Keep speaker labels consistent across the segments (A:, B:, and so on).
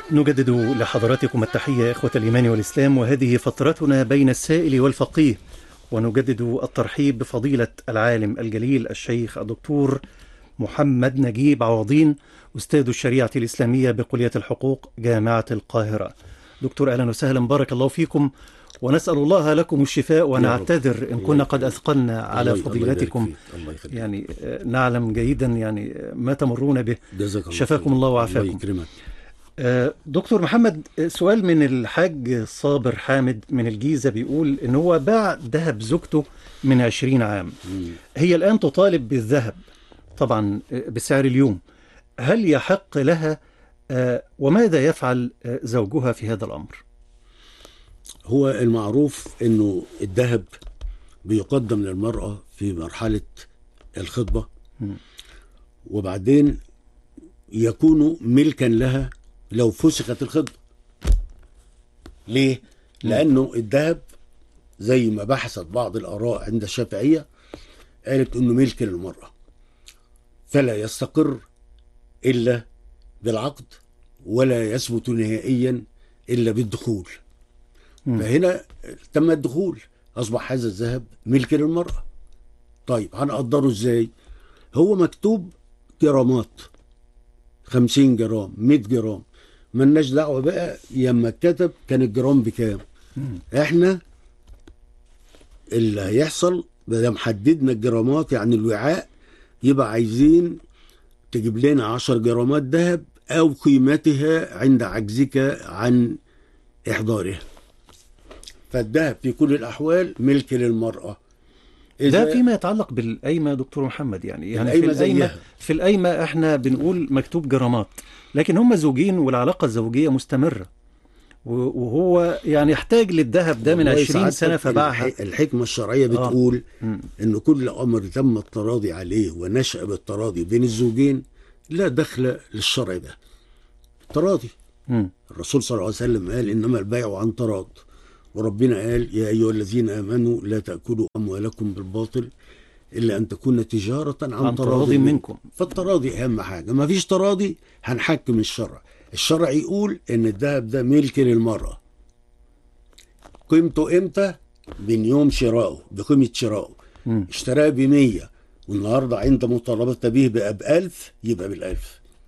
A: نجدد لحضراتكم التحية إخوة الإيمان والإسلام وهذه فترتنا بين السائل والفقيه ونجدد الترحيب بفضيلة العالم الجليل الشيخ الدكتور محمد نجيب عوضين أستاذ الشريعة الإسلامية بكلية الحقوق جامعة القاهرة دكتور أهلا وسهلا بارك الله فيكم ونسأل الله لكم الشفاء ونعتذر إن كنا قد أثقلنا على
B: الله- الله
A: فضيلتكم
B: يبارك فيك. الله يخليك
A: يعني آه، نعلم جيدا يعني آه، ما تمرون به
B: جزاك الله
A: شفاكم
B: خير.
A: الله وعافاكم.
B: الله يكرمك
A: آه، دكتور محمد آه، سؤال من الحاج صابر حامد من الجيزة بيقول إن هو باع ذهب زوجته من عشرين عام
B: مم.
A: هي الآن تطالب بالذهب طبعا آه، بسعر اليوم هل يحق لها آه، وماذا يفعل آه، زوجها في هذا الأمر
B: هو المعروف انه الذهب بيقدم للمرأة في مرحلة الخطبة
A: مم.
B: وبعدين يكون ملكا لها لو فسخت الخطبة ليه؟ لأنه الذهب زي ما بحثت بعض الآراء عند الشافعية قالت إنه ملك للمرأة فلا يستقر إلا بالعقد ولا يثبت نهائيا إلا بالدخول
A: مم.
B: فهنا تم الدخول أصبح هذا الذهب ملك للمرأة طيب هنقدره إزاي هو مكتوب جرامات 50 جرام 100 جرام ملناش دعوه بقى لما اتكتب كان الجرام بكام
A: مم.
B: احنا اللي هيحصل ما دام حددنا الجرامات يعني الوعاء يبقى عايزين تجيب لنا 10 جرامات ذهب او قيمتها عند عجزك عن احضارها فالذهب في كل الاحوال ملك للمراه
A: ده فيما يتعلق بالقايمة يا دكتور محمد يعني يعني في
B: القايمة
A: القايمة
B: زيها.
A: في القايمة احنا بنقول مكتوب جرامات لكن هم زوجين والعلاقة الزوجية مستمرة و- وهو يعني يحتاج للذهب ده من
B: والله
A: 20
B: سعادتك
A: سنة فباعها
B: الح- الحكمه الشرعيه
A: آه.
B: بتقول
A: مم.
B: ان كل امر تم التراضي عليه ونشا بالتراضي بين الزوجين لا دخل للشرع ده تراضي
A: مم.
B: الرسول صلى الله عليه وسلم قال انما البيع عن تراض وربنا قال يا ايها الذين امنوا لا تاكلوا اموالكم بالباطل الا ان تكون تجاره عن,
A: عن تراض منكم
B: فالتراضي اهم حاجه ما فيش تراضي هنحكم الشرع الشرع يقول ان الذهب ده ملك للمراه قيمته امتى من يوم شرائه بقيمه شرائه
A: مم.
B: اشتراه ب 100 والنهارده عند مطالبه به بقى ب 1000 يبقى بال1000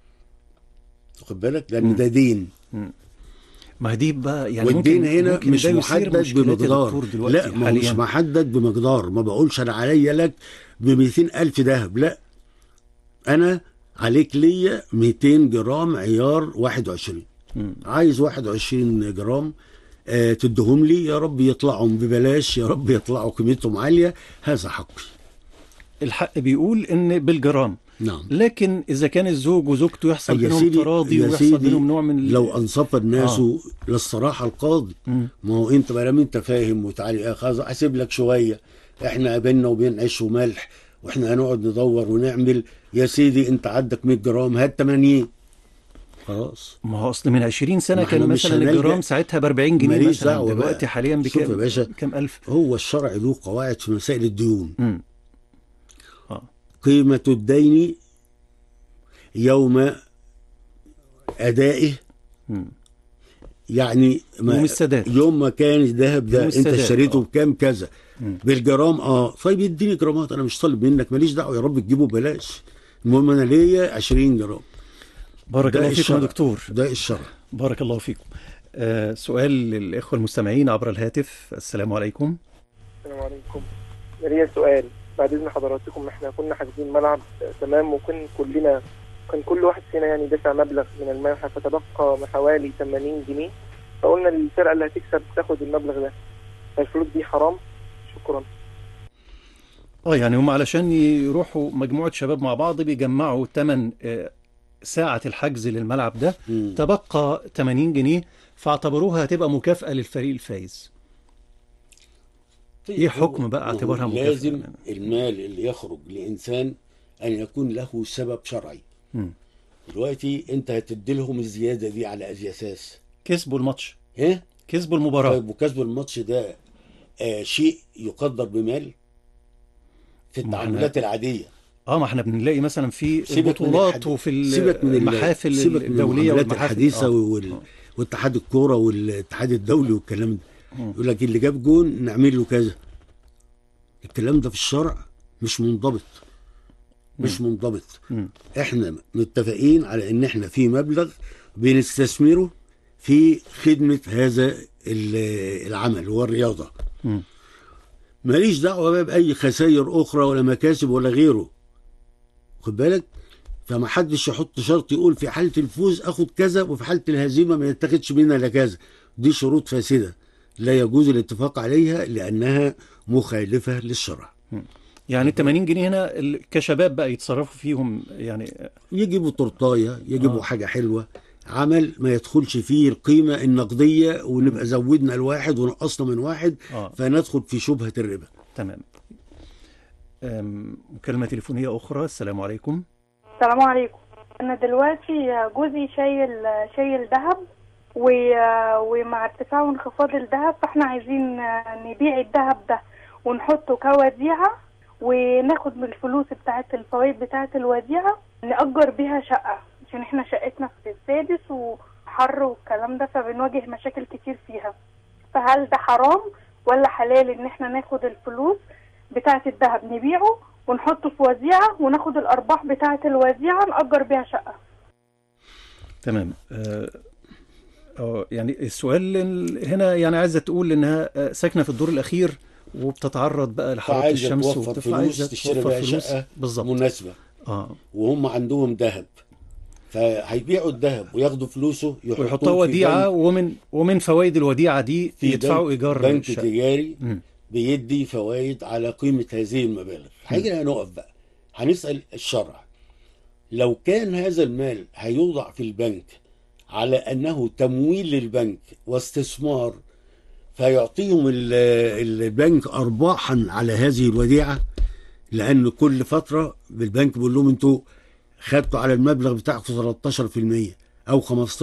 B: واخد بالك لان
A: مم.
B: ده دين
A: ما هي دي بقى يعني
B: والدين
A: ممكن
B: هنا
A: ممكن
B: مش
A: ده يثير
B: محدد
A: مشكلات يا
B: بمقدار
A: دكتور دلوقتي
B: لا ما هو
A: حاليا
B: مش محدد بمقدار ما بقولش انا عليا لك ب 200 الف ذهب لا انا عليك ليا 200 جرام عيار 21
A: مم.
B: عايز 21 جرام آه تدهم لي يا رب يطلعوا ببلاش يا رب يطلعوا قيمتهم عاليه هذا حقي
A: الحق بيقول ان بالجرام
B: نعم
A: لكن اذا كان الزوج وزوجته يحصل
B: يا
A: بينهم
B: سيدي-
A: تراضي
B: يا
A: ويحصل
B: سيدي
A: بينهم نوع من ال-
B: لو انصف الناس
A: آه.
B: للصراحه القاضي
A: مم.
B: ما هو انت ما دام انت فاهم وتعالي يا خلاص اسيب لك شويه احنا بيننا وبين عيش وملح واحنا هنقعد ندور ونعمل يا سيدي انت عندك 100 جرام هات 80 خلاص
A: ما هو اصل من 20 سنه
B: ما
A: كان
B: احنا مش
A: مثلا
B: هنلجأ-
A: الجرام ساعتها ب 40 جنيه
B: ماليش
A: مثلا
B: دعوة
A: دلوقتي
B: بقى.
A: حاليا
B: شوف يا
A: بكام
B: باشا.
A: كام الف
B: هو الشرع له قواعد في مسائل الديون
A: مم. اه
B: قيمه الدين يوم ادائه
A: مم.
B: يعني ما
A: يوم السداد.
B: يوم ما كان الذهب ده
A: يوم
B: انت
A: السداد،
B: اشتريته
A: آه.
B: بكام كذا
A: مم.
B: بالجرام اه طيب اديني جرامات انا مش طالب منك ماليش دعوه يا رب تجيبه ببلاش المهم انا ليا 20 جرام
A: بارك
B: ده
A: الله فيكم يا
B: الشرع.
A: دكتور
B: ده الشرع
A: بارك الله فيكم آه سؤال للاخوه المستمعين عبر الهاتف السلام عليكم
C: السلام عليكم ليا سؤال بعد اذن حضراتكم احنا كنا حاجزين ملعب آه، تمام وكن كلنا كان كل واحد فينا يعني دفع مبلغ من المنحة فتبقى حوالي 80 جنيه فقلنا للفرقة اللي هتكسب تاخد المبلغ ده فالفلوس دي حرام شكرا
A: اه يعني هم علشان يروحوا مجموعه شباب مع بعض بيجمعوا ثمن آه ساعه الحجز للملعب ده
B: مم.
A: تبقى 80 جنيه فاعتبروها هتبقى مكافاه للفريق الفايز ايه حكم بقى
B: هو
A: اعتبارها مكافأة؟
B: لازم المال اللي يخرج لانسان ان يكون له سبب شرعي
A: مم.
B: دلوقتي انت هتدي لهم الزياده دي على اي اساس
A: كسبوا الماتش
B: ايه
A: كسبوا المباراه
B: طيب وكسب الماتش ده آه شيء يقدر بمال في
A: ما احنا-
B: التعاملات العاديه
A: اه ما احنا بنلاقي مثلا في
B: سيبك من
A: البطولات
B: الحد-
A: وفي
B: سيبك من ال-
A: المحافل
B: سيبك من
A: الدوليه
B: المعاملات
A: والمحافل
B: الحديثه
A: آه.
B: وال...
A: آه.
B: واتحاد الكوره والاتحاد الدولي والكلام ده
A: مم.
B: يقول لك اللي جاب جون نعمل له كذا الكلام ده في الشرع مش منضبط مش منضبط
A: مم.
B: احنا متفقين على ان احنا في مبلغ بنستثمره في خدمه هذا ال- العمل هو الرياضه
A: مم.
B: ماليش دعوه بقى باي خسائر اخرى ولا مكاسب ولا غيره خد بالك فما حدش يحط شرط يقول في حاله الفوز اخد كذا وفي حاله الهزيمه ما يتاخدش منها الا كذا دي شروط فاسده لا يجوز الاتفاق عليها لانها مخالفه للشرع
A: يعني ال 80 جنيه هنا ال- كشباب بقى يتصرفوا فيهم يعني
B: يجيبوا تورتايه يجيبوا
A: آه.
B: حاجه حلوه عمل ما يدخلش فيه القيمه النقديه ونبقى زودنا الواحد ونقصنا من واحد
A: اه
B: فندخل في شبهه الربا
A: تمام أم، مكالمة تليفونية أخرى السلام عليكم
D: السلام عليكم انا دلوقتي جوزي شايل شايل ذهب و- ومع ارتفاع وانخفاض الذهب فاحنا عايزين نبيع الذهب ده ونحطه كوديعة وناخد من الفلوس بتاعت الفوائد بتاعت الوديعة نأجر بيها شقة عشان احنا شقتنا في السادس وحر والكلام ده فبنواجه مشاكل كتير فيها فهل ده حرام ولا حلال ان احنا ناخد الفلوس بتاعت الذهب نبيعه ونحطه في وديعة وناخد الأرباح بتاعة الوديعة نأجر بيها شقة
A: تمام آه، آه، يعني السؤال ال- هنا يعني عايزة تقول إنها آه، ساكنة في الدور الأخير وبتتعرض بقى لحرارة
B: فعايزة
A: الشمس
B: توفر
A: وبتبقى
B: فلوس
A: عايزة
B: تشتري
A: توفر
B: بيها
A: فلوس
B: شقة
A: بالظبط
B: مناسبه
A: اه
B: وهم عندهم ذهب فهيبيعوا الذهب وياخدوا فلوسه يحطوه
A: ويحطها
B: في
A: وديعة
B: بنك-
A: ومن ومن فوائد الوديعة دي
B: في
A: يدفعوا
B: بنك-
A: إيجار
B: بنك
A: الشقة
B: تجاري
A: مم.
B: بيدي فوائد على قيمة هذه المبالغ هيجي هنقف بقى هنسأل الشرع لو كان هذا المال هيوضع في البنك على أنه تمويل للبنك واستثمار فيعطيهم ال- البنك أرباحا على هذه الوديعة لأن كل فترة بالبنك بيقول لهم أنتوا خدتوا على المبلغ بتاعكم 13% أو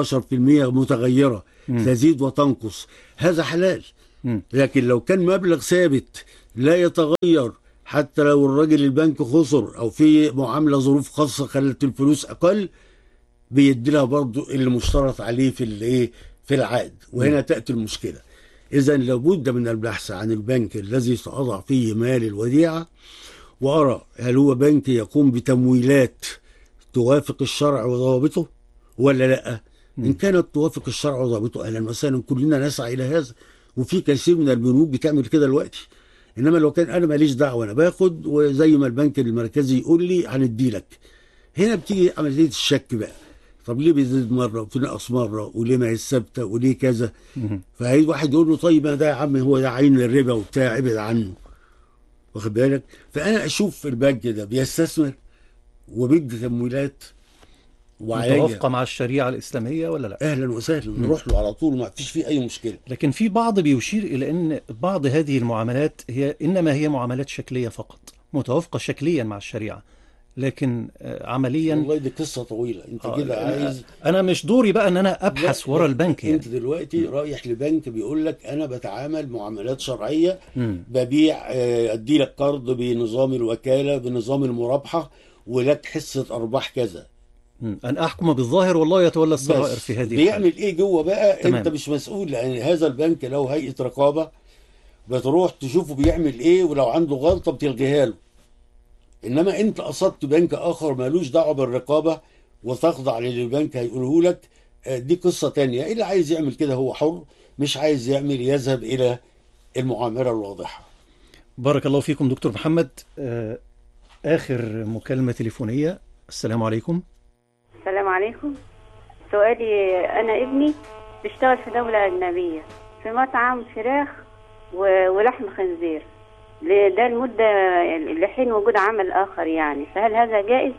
B: 15% متغيرة
A: مم.
B: تزيد وتنقص هذا حلال
A: مم.
B: لكن لو كان مبلغ ثابت لا يتغير حتى لو الراجل البنك خسر او في معامله ظروف خاصه خلت الفلوس اقل بيدي لها برضه اللي مشترط عليه في الايه في العقد وهنا تاتي المشكله اذا لابد من البحث عن البنك الذي ساضع فيه مال الوديعه وارى هل هو بنك يقوم بتمويلات توافق الشرع وضوابطه ولا لا ان كانت توافق الشرع وضوابطه اهلا وسهلا كلنا نسعى الى هذا وفي كثير من البنوك بتعمل كده دلوقتي انما لو كان انا ماليش دعوه انا باخد وزي ما البنك المركزي يقول لي هندي لك هنا بتيجي عمليه الشك بقى طب ليه بيزيد مره وتنقص مره وليه ما هي ثابته وليه كذا
A: مم.
B: فهي واحد يقول له طيب ما ده يا عم هو ده عين الربا وبتاع ابعد عنه واخد بالك فانا اشوف في البنك ده بيستثمر وبيدي تمويلات وعليا
A: متوافقة مع الشريعة الإسلامية ولا لا
B: اهلا وسهلا نروح له على طول ما فيش فيه اي مشكله
A: لكن في بعض بيشير إلى أن بعض هذه المعاملات هي إنما هي معاملات شكلية فقط متوافقة شكليا مع الشريعة لكن آه، عمليا
B: والله دي قصه طويله انت
A: آه،
B: كده
A: أنا-
B: عايز
A: أنا مش دوري بقى أن أنا أبحث
B: لا،
A: ورا
B: لا،
A: البنك يعني
B: انت دلوقتي رايح لبنك بيقول لك انا بتعامل معاملات شرعيه
A: مم.
B: ببيع آه، ادي لك قرض بنظام الوكاله بنظام المرابحه ولك حصه ارباح كذا
A: مم. أن أحكم بالظاهر والله يتولى السرائر
B: بس
A: في هذه الحالة
B: بيعمل ايه جوه بقى
A: تمام.
B: انت مش مسؤول لان هذا البنك لو هيئه رقابه بتروح تشوفه بيعمل ايه ولو عنده غلطه بتلغيها له انما انت قصدت بنك اخر مالوش دعوه بالرقابه وتخضع للي البنك هيقوله لك آه، دي قصه تانية اللي عايز يعمل كده هو حر مش عايز يعمل يذهب الى المعامله الواضحه
A: بارك الله فيكم دكتور محمد آه، آخر مكالمة تليفونية السلام عليكم
E: السلام عليكم سؤالي أنا ابني بيشتغل في دولة أجنبية في مطعم فراخ و- ولحم خنزير ل- ده المدة لحين وجود عمل آخر يعني فهل هذا جائز؟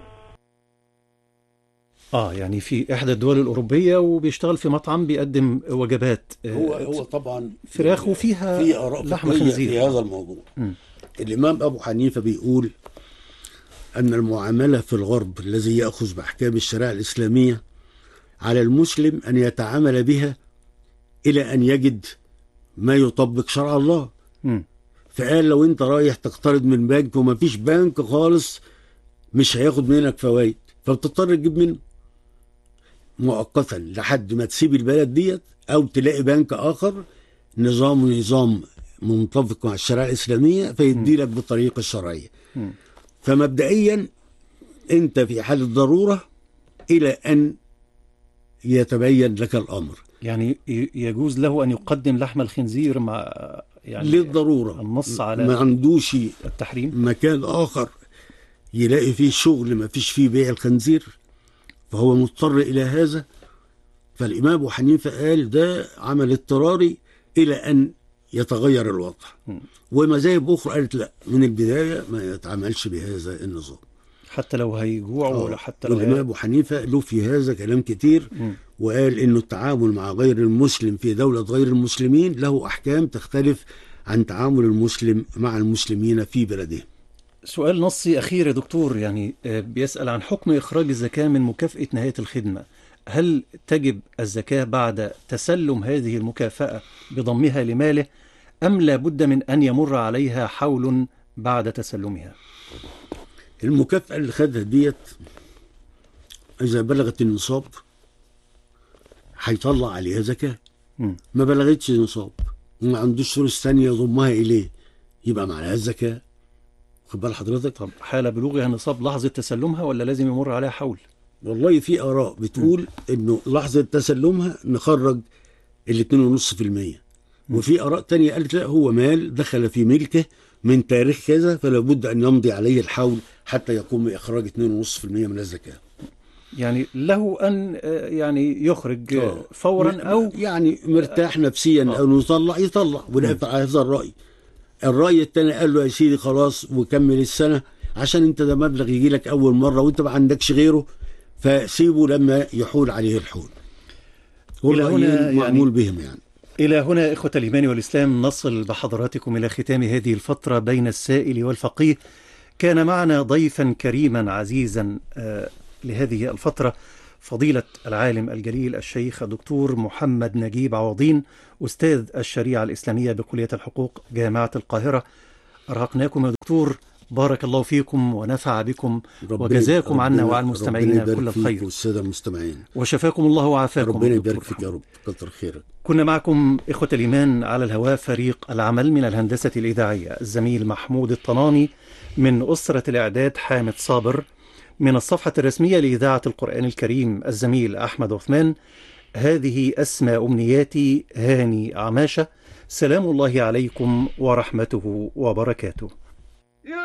A: اه يعني في احدى الدول الاوروبيه وبيشتغل في مطعم بيقدم وجبات آه،
B: هو هو طبعا
A: فراخ وفيها
B: في اراء
A: لحم
B: فقهيه
A: خنزير.
B: في هذا الموضوع
A: مم.
B: الامام ابو حنيفه بيقول ان المعامله في الغرب الذي ياخذ باحكام الشريعه الاسلاميه على المسلم ان يتعامل بها الى ان يجد ما يطبق شرع الله
A: مم.
B: فقال لو انت رايح تقترض من بنك وما فيش بنك خالص مش هياخد منك فوائد فبتضطر تجيب منه مؤقتا لحد ما تسيب البلد ديت او تلاقي بنك اخر نظام نظام منطبق مع الشريعه الاسلاميه فيدي لك بالطريقه الشرعيه
A: مم.
B: فمبدئيا انت في حاله ضروره الى ان يتبين لك الامر
A: يعني ي- يجوز له أن يقدم لحم الخنزير مع يعني
B: للضروره
A: النص على
B: ما عندوش
A: التحريم
B: مكان اخر يلاقي فيه شغل ما فيش فيه بيع الخنزير فهو مضطر الى هذا فالامام ابو حنيفه قال ده عمل اضطراري الى ان يتغير الوضع
A: مم.
B: ومذاهب اخرى قالت لا من البدايه ما يتعاملش بهذا النظام
A: حتى لو هيجوعوا ولا حتى لو
B: والامام
A: هي...
B: ابو حنيفه له في هذا كلام كتير
A: مم.
B: وقال انه التعامل مع غير المسلم في دوله غير المسلمين له احكام تختلف عن تعامل المسلم مع المسلمين في بلده
A: سؤال نصي أخير يا دكتور يعني آه، بيسأل عن حكم إخراج الزكاة من مكافأة نهاية الخدمة هل تجب الزكاة بعد تسلم هذه المكافأة بضمها لماله أم لا بد من أن يمر عليها حول بعد تسلمها
B: المكافأة اللي خدها ديت إذا بلغت النصاب هيطلع عليها زكاة
A: مم.
B: ما بلغتش النصاب وما عندوش فلوس ثانية يضمها إليه يبقى معلها الزكاة خد بال حضرتك
A: طب حال بلوغها النصاب لحظة تسلمها ولا لازم يمر عليها حول
B: والله في آراء بتقول إنه لحظة تسلمها نخرج ال 2.5% وفي آراء تانية قالت لا هو مال دخل في ملكه من تاريخ كذا فلا بد أن يمضي عليه الحول حتى يقوم بإخراج 2.5% من الزكاة
A: يعني له أن آه، يعني يخرج آه،
B: آه.
A: فورا أو
B: يعني مرتاح نفسيا
A: آه.
B: او يطلع يطلع ونقف على هذا الراي الراي الثاني قال له يا سيدي خلاص وكمل السنه عشان انت ده مبلغ يجي لك اول مره وانت ما عندكش غيره فسيبه لما يحول عليه الحول
A: إلى هنا
B: والرأيين
A: يعني-
B: معمول بهم يعني
A: إلى هنا إخوة الإيمان والإسلام نصل بحضراتكم إلى ختام هذه الفترة بين السائل والفقيه كان معنا ضيفا كريما عزيزا آه، لهذه الفترة فضيلة العالم الجليل الشيخ الدكتور محمد نجيب عوضين أستاذ الشريعة الإسلامية بكلية الحقوق جامعة القاهرة أرهقناكم يا دكتور بارك الله فيكم ونفع بكم
B: ربنا-
A: وجزاكم عنا
B: ربنا-
A: وعن
B: ربنا
A: مستمعينا
B: يبارك
A: كل
B: فيك
A: الخير
B: والساده المستمعين
A: وشفاكم الله وعافاكم
B: ربنا
A: يا دكتور
B: يبارك فيك
A: محمد.
B: يا رب كتر خيرك
A: كنا معكم إخوة الإيمان على الهواء فريق العمل من الهندسة الإذاعية الزميل محمود الطناني من أسرة الإعداد حامد صابر من الصفحة الرسمية لإذاعة القرآن الكريم الزميل أحمد عثمان هذه أسمى أمنياتي هاني عماشة سلام الله عليكم ورحمته وبركاته